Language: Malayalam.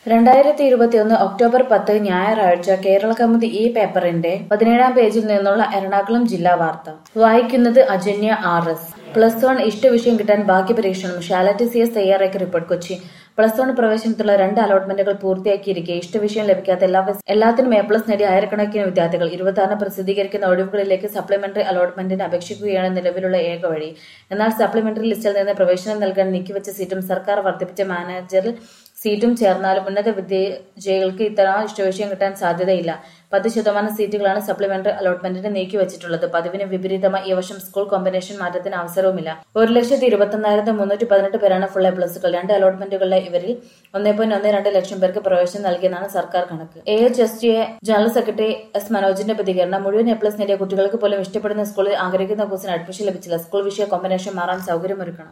രണ്ടായിരത്തി ഇരുപത്തിയൊന്ന് ഒക്ടോബർ പത്ത് ഞായറാഴ്ച കേരള കൗമുദി ഈ പേപ്പറിന്റെ പതിനേഴാം പേജിൽ നിന്നുള്ള എറണാകുളം ജില്ലാ വാർത്ത വായിക്കുന്നത് Ajanya R S plus one ഇഷ്ടവിഷയം കിട്ടാൻ ഭാഗ്യപരീക്ഷണം ഷാലറ്റ് സി എസ് തയ്യാറാക്കിയ റിപ്പോർട്ട് കൊച്ചി പ്ലസ് വൺ പ്രവേശനത്തിലുള്ള രണ്ട് അലോട്ട്മെന്റുകൾ പൂർത്തിയാക്കിയിരിക്കെ ഇഷ്ടവിഷയം ലഭിക്കാത്ത എല്ലാ എല്ലാത്തിനും എ പ്ലസ് നേടിയ ആയിരക്കണക്കിന് വിദ്യാർത്ഥികൾ ഇരുപത്തിയാറിന് പ്രസിദ്ധീകരിക്കുന്ന ഒഴിവുകളിലേക്ക് സപ്ലിമെന്ററി അലോട്ട്മെന്റിന് അപേക്ഷിക്കുകയാണ് നിലവിലുള്ള ഏക വഴി എന്നാൽ സപ്ലിമെന്ററി ലിസ്റ്റിൽ നിന്ന് പ്രവേശനം നൽകാൻ നീക്കിവച്ച സീറ്റും സർക്കാർ വർദ്ധിപ്പിച്ച മാനേജറിൽ സീറ്റും ചേർന്നാലും ഉന്നത വിദ്യാർത്ഥികൾക്ക് ഇത്തരം ഇഷ്ടവിഷയം കിട്ടാൻ സാധ്യതയില്ല പത്ത് ശതമാനം സീറ്റുകളാണ് സപ്ലിമെന്ററി അലോട്ട്മെന്റിന് നീക്കിവച്ചിട്ടുള്ളത് പതിവിന് വിപരീതമായി ഈ വർഷം സ്കൂൾ കോമ്പിനേഷൻ മാറ്റത്തിന് അവസരവുമില്ല ഒരു ലക്ഷത്തി ഇരുപത്തൊന്നായിരത്തി മുന്നൂറ്റി പതിനെട്ട് പേരാണ് ഫുൾ എ പ്ലസുകൾ രണ്ട് അലോട്ട്മെന്റുകളിലെ ഇവരിൽ ഒന്നേ പോയിന്റ് ഒന്ന് രണ്ട് ലക്ഷം പേർക്ക് പ്രവേശനം നൽകിയെന്നാണ് സർക്കാർ കണക്ക് A H S T A general secretary S മനോജിന്റെ പ്രതികരണം മുഴുവൻ എ പ്ലസ് നേടിയ കുട്ടികൾക്ക് പോലും ഇഷ്ടപ്പെടുന്ന സ്കൂളിൽ ആഗ്രഹിക്കുന്ന കോഴ്സിന് അഡ്മിഷൻ ലഭിച്ചില്ല സ്കൂൾ വിഷയ കോമ്പിനേഷൻ മാറാൻ സൗകര്യമൊരുക്കണം